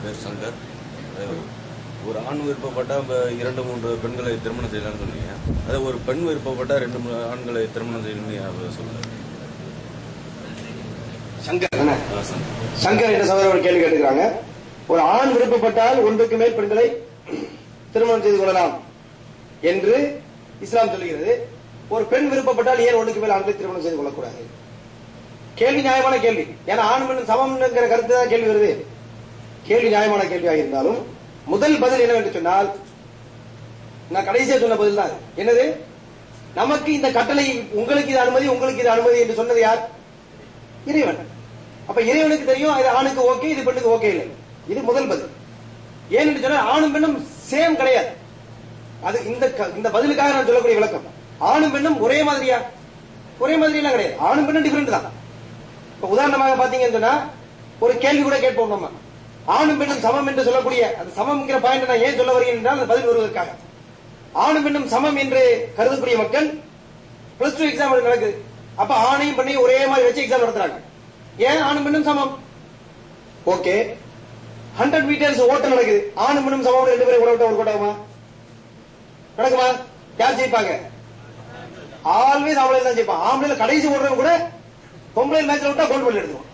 பேர் சங்கர் அஹ் ஒரு ஆண் விருப்பப்பட்டா இப்ப இரண்டு மூன்று பெண்களை திருமணம் செய்யலாம்னு சொன்னீங்க அதே ஒரு பெண் விருப்பப்பட்டா ரெண்டு மூணு ஆண்களை திருமணம் செய்யணும்னு யார் சொல்லுங்க சங்கர் தானே? ஆ, சங்கர். சங்கர் என்ற சகோதரர் ஒரு கேள்வி கேட்டுக்கிறாங்க ஒரு ஆண் விருப்பப்பட்டால் ஒன்றுக்கு மேல் பெண்களை திருமணம் செய்து கொள்ளலாம் என்று இஸ்லாம் சொல்லுகிறது ஒரு பெண் விருப்பப்பட்டால் ஏன் ஒன்றுக்கு மேல் ஆண்களை திருமணம் செய்து கொள்ளக்கூடாது கேள்வி நியாயமான கேள்வி ஏன்னா ஆண் பெண் சமம்ங்கிற கருத்து தான் கேள்வி வருது கேள்வி நியாயமான கேள்வியாக இருந்தாலும் முதல் பதில் என்னவென்று சொன்னால் நான் கடைசியா சொன்ன பதில் தான் அது. என்னது நமக்கு இந்த கட்டளை உங்களுக்கு இது அனுமதி உங்களுக்கு இது அனுமதி என்று சொன்னது யார் இறைவன் அப்ப இறைவனுக்கு தெரியும் இது ஆணுக்கு ஓகே இது பெண்ணுக்கு ஓகே இல்லை இது முதல் பதில் ஏன்னு சொன்னா ஆணும் பெண்ணும் சேம் கிடையாது அது இந்த க- இந்த பதிலுக்காக நான் சொல்லக்கூடிய விளக்கம் ஆணும் பெண்ணும் ஒரே மாதிரியா ஒரே மாதிரி எல்லாம் கிடையாது ஆணும் பெண்ணும் டிஃபரெண்ட் தான் இப்ப உதாரணமாக பாத்தீங்கன்னு சொன்னா ஒரு கேள்வி கூட கேட்போம் நம்ம ஆணும் பெண்ணும் சமம் என்று சொல்லக்கூடிய அந்த சமம்ங்கிற பாயிண்ட் நான் ஏன் சொல்ல வருகிறேன் என்றால் அந்த பதில் வருவதற்காக ஆணும் பெண்ணும் சமம் என்று கருதக்கூடிய மக்கள் பிளஸ் டூ எக்ஸாம் நடக்குது அப்ப ஆணையும் பெண்ணையும் ஒரே மாதிரி வச்சு எக்ஸாம் நடத்துறாங்க ஏன் ஆணும் பெண்ணும் சமம் ஓகே ஹண்ட்ரட் மீட்டர்ஸ் ஓட்டம் நடக்குது ஆணும் பெண்ணும் சமம் ரெண்டு பேரும் ஓட விட்டா ஒரு கூட்டமா நடக்குமா யார் ஜெயிப்பாங்க ஆல்வேஸ் ஆம்பளை தான் ஜெயிப்பான் ஆம்பளைல கடைசி ஓடுறவங்க கூட பொம்பளை மேட்ச்ல விட்டா கோல்டு மெடல் எடுத்துருவான்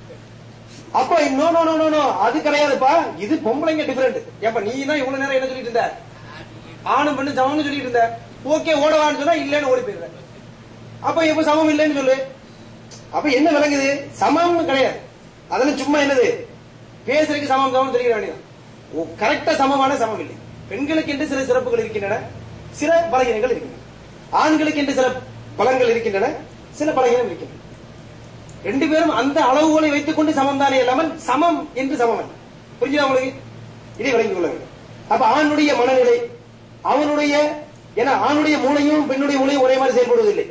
அப்போ no no no no no அது கிடையாதுப்பா இது பொம்பளைங்க டிஃபரெண்ட் ஏப்பா நீ தான் இவ்வளவு நேரம் என்ன சொல்லிட்டு இருந்த ஆணும் பெண்ணு சமம்னு சொல்லிட்டு இருந்த ஓகே ஓடவான்னு சொன்னா இல்லன்னு ஓடி போயிருவேன் அப்ப எப்ப சமம் இல்லைன்னு சொல்லு அப்ப என்ன விளங்குது சமம்னு கிடையாது அதெல்லாம் சும்மா என்னது பேசுறதுக்கு சமம் சமம் தெரிவிக்க வேண்டியது கரெக்டா சமமான சமம் இல்லை பெண்களுக்கு என்று சில சிறப்புகள் இருக்கின்றன சில பலகீனங்கள் இருக்கின்றன ஆண்களுக்கு என்று சில பலங்கள் இருக்கின்றன சில பலகீனம் இருக்கின்றன ரெண்டு பேரும் அந்த அளவுகளை வைத்துக் கொண்டு சமம் தானே இல்லாமல் சமம் என்று சமம் அல்ல புரிஞ்சுதா உங்களுக்கு இதை விளங்கிக் கொள்ள வேண்டும் அப்ப ஆணுடைய மனநிலை அவனுடைய ஏன்னா ஆணுடைய மூளையும் பெண்ணுடைய மூளையும் ஒரே மாதிரி செயல்படுவதில்லை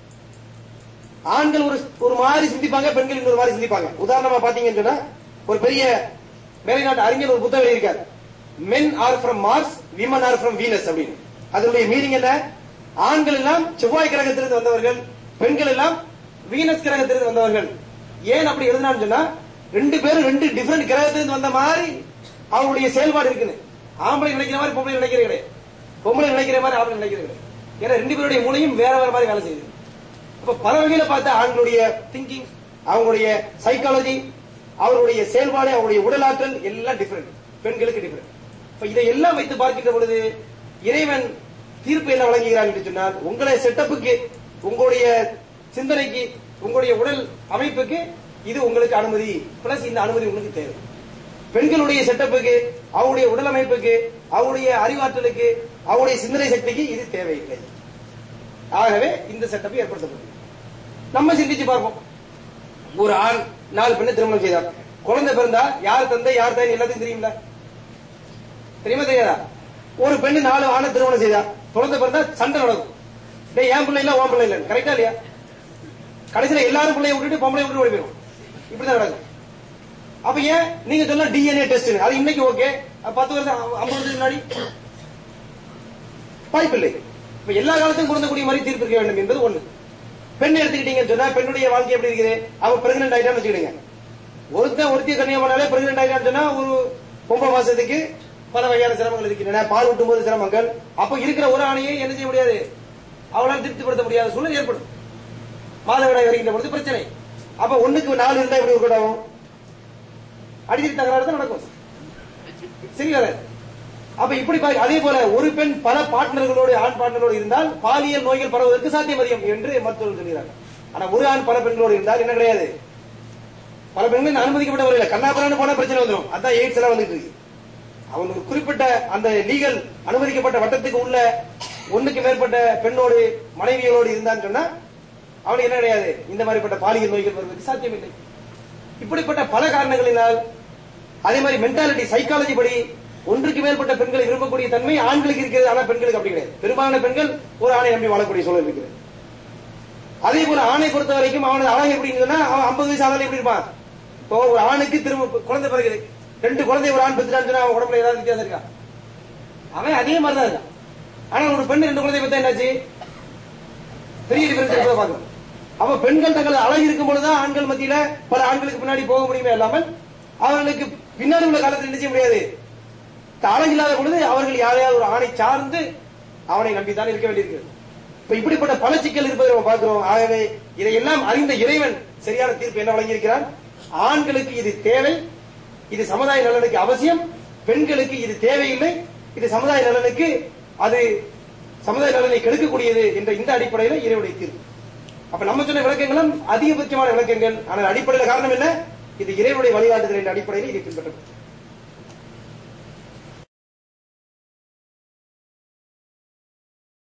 ஆண்கள் ஒரு ஒரு மாதிரி சிந்திப்பாங்க பெண்கள் இன்னொரு மாதிரி சிந்திப்பாங்க உதாரணமா பாத்தீங்கன்னு சொன்னா ஒரு பெரிய மேலைநாட்டு அறிஞர் ஒரு புத்தகம் எழுதியிருக்கார் men are from Mars women are from Venus அப்படின்னு அதனுடைய மீனிங் என்ன ஆண்கள் எல்லாம் செவ்வாய் கிரகத்திலிருந்து வந்தவர்கள் பெண்கள் எல்லாம் வீனஸ் கிரகத்திலிருந்து வந்தவர்கள் ஏன் அப்படி எழுதினான்னு சொன்னா ரெண்டு பேரும் ரெண்டு டிஃபரெண்ட் கிரகத்திலிருந்து வந்த மாதிரி அவங்களுடைய செயல்பாடு இருக்குது ஆம்பளை நினைக்கிற மாதிரி பொம்பளை நினைக்கிறது கிடையாது பொம்பளை நினைக்கிற மாதிரி ஆம்பளை நினைக்கிறது கிடையாது ஏன்னா ரெண்டு பேருடைய மூளையும் வேற வேற மாதிரி வேலை செய்யுது அப்ப பல வகையில பார்த்தா ஆண்களுடைய திங்கிங் அவங்களுடைய சைக்காலஜி அவருடைய செயல்பாடு அவருடைய உடலாற்றல் எல்லாம் டிஃபரெண்ட் பெண்களுக்கு டிஃபரெண்ட் இப்ப இதை எல்லாம் வைத்து பார்க்கின்ற பொழுது இறைவன் தீர்ப்பு என்ன வழங்குகிறார் என்று சொன்னால் உங்களை செட்டப்புக்கு உங்களுடைய சிந்தனைக்கு உங்களுடைய உடல் அமைப்புக்கு இது உங்களுக்கு அனுமதி பிளஸ் இந்த அனுமதி உங்களுக்கு தேவை பெண்களுடைய செட்டப்புக்கு அவருடைய உடல் அமைப்புக்கு அவருடைய அறிவாற்றலுக்கு அவருடைய சிந்தனை சக்திக்கு இது தேவையில்லை ஆகவே இந்த செட்டப் ஏற்படுத்தப்பட்டது நம்ம சிந்திச்சு பார்ப்போம் ஒரு ஆண் நாலு பெண்ணை திருமணம் செய்தார் குழந்தை பிறந்தா யார் தந்தை யார் தாய் எல்லாத்தையும் தெரியுமில்ல தெரியுமா தெரியாதா ஒரு பெண்ணு நாலு ஆணை திருமணம் செய்தா குழந்தை பிறந்தா சண்டை நடக்கும் டேய் என் பிள்ளை இல்ல உன் பிள்ளை இல்ல கரெக்டா இல்லையா கடைசியில எல்லாரும் பிள்ளைய விட்டுட்டு பொம்பளை விட்டு ஓடி போயிடும் இப்படிதான் நடக்கும் அப்ப ஏன் நீங்க சொன்ன டிஎன்ஏ டெஸ்ட் அது இன்னைக்கு ஓகே பத்து வருஷம் ஐம்பது வருஷத்துக்கு முன்னாடி வாய்ப்பில்லை இப்ப எல்லா காலத்தையும் பொருந்தக்கூடிய மாதிரி தீர்ப்பு இருக்க வேண்டும் என்பது ஒண்ணு பெண் எடுத்துக்கிட்டீங்கன்னு சொன்னா பெண்ணுடைய வாழ்க்கை எப்படி இருக்குது அவ பிரெக்னென்ட் ஆயிட்டான்னு வச்சுக்கிடுங்க ஒருத்தன் ஒருத்திய கன்னியா பண்ணாலே பிரெக்னென்ட் ஆயிட்டான்னு சொன்னா ஒரு ஒன்பது மாசத்துக்கு பல வகையான சிரமங்கள் இருக்கின்றன பால் ஊட்டும் போது சிரமங்கள் அப்ப இருக்கிற ஒரு ஆணையை என்ன செய்ய முடியாது அவளால் திருப்திப்படுத்த முடியாத சூழல் ஏற்படும் மாதவிடாய் வருகின்ற பொழுது பிரச்சனை அப்ப ஒண்ணுக்கு நாலு இருந்தா எப்படி ஒர்க் ஆகும் அடிக்கடி தகராறு தான் நடக்கும் சரி வராது அப்ப இப்படி பாரு- அதே போல ஒரு பெண் பல பார்ட்னர்களோடு ஆண் பார்ட்னரோடு இருந்தால் பாலியல் நோய்கள் பரவுவதற்கு சாத்தியம் அதிகம் என்று மருத்துவர்கள் சொல்கிறார்கள் ஆனா ஒரு ஆண் பல பெண்களோடு இருந்தால் என்ன கிடையாது பல பெண்கள் இன்னும் அனுமதிக்கப்பட்டவர் இல்லை கண்ணாபுரான்னு போனா பிரச்சனை வந்துடும் அதான் எய்ட்ஸ் எல்லாம் வந்துட்டு இருக்கு அவன் ஒரு குறிப்பிட்ட அந்த லீகல் அனுமதிக்கப்பட்ட வட்டத்துக்கு உள்ள ஒண்ணுக்கு மேற்பட்ட பெண்ணோடு மனைவிகளோடு இருந்தான்னு சொன்னா அவனுக்கு என்ன கிடையாது இந்த மாதிரிப்பட்ட பாலியல் நோய்கள் வருவதற்கு சாத்தியமில்லை இப்படிப்பட்ட பல காரணங்களினால் அதே மாதிரி மென்டாலிட்டி சைக்காலஜி படி ஒன்றுக்கு மேற்பட்ட பெண்களை விரும்பக்கூடிய தன்மை ஆண்களுக்கு இருக்கிறது ஆனா பெண்களுக்கு அப்படி கிடையாது பெரும்பாலான பெண்கள் ஒரு ஆணை நம்பி வாழக்கூடிய சூழல் இருக்கிறது அதே போல ஆணை பொறுத்த வரைக்கும் அவனது அழகு எப்படின்னு சொன்னா அவன் ஐம்பது வயசு ஆனாலும் எப்படி இருப்பான் இப்போ ஒரு ஆணுக்கு திரும்ப குழந்தை பிறகுது ரெண்டு குழந்தை ஒரு ஆண் பெற்றுட்டான்னு சொன்னா அவன் உடம்புல ஏதாவது வித்தியாசம் இருக்கா அவன் அதே மாதிரி தான் இருக்கான் ஆனா ஒரு பெண் ரெண்டு குழந்தை பெற்றா என்னாச்சு பெரிய டிஃபரன்ஸ் இருப்பதை பார்க்கணும் அப்ப பெண்கள் தங்கள் அழகு இருக்கும் பொழுதுதான் ஆண்கள் மத்தியில பல ஆண்களுக்கு பின்னாடி போக முடியுமே இல்லாமல் அவர்களுக்கு பின்னாடி உள்ள காலத்தில் என்ன செய்ய முடியாது தாளம் இல்லாத பொழுது அவர்கள் யாரையாவது ஒரு ஆணை சார்ந்து அவனை நம்பித்தான் இருக்க வேண்டியிருக்கிறது இப்ப இப்படிப்பட்ட பல சிக்கல் இருப்பதை நம்ம பார்க்கிறோம் ஆகவே இதையெல்லாம் அறிந்த இறைவன் சரியான தீர்ப்பு என்ன வழங்கியிருக்கிறான் ஆண்களுக்கு இது தேவை இது சமுதாய நலனுக்கு அவசியம் பெண்களுக்கு இது தேவையில்லை இது சமுதாய நலனுக்கு அது சமுதாய நலனை கெடுக்கக்கூடியது என்ற இந்த அடிப்படையில இறைவனுடைய தீர்ப்பு அப்ப நம்ம சொன்ன விளக்கங்களும் அதிகபட்சமான விளக்கங்கள் ஆனால் அடிப்படையில காரணம் என்ன இது இறைவனுடைய வழிகாட்டுதல் என்ற அடிப்படையில் இதை பின்பற்றப்படும்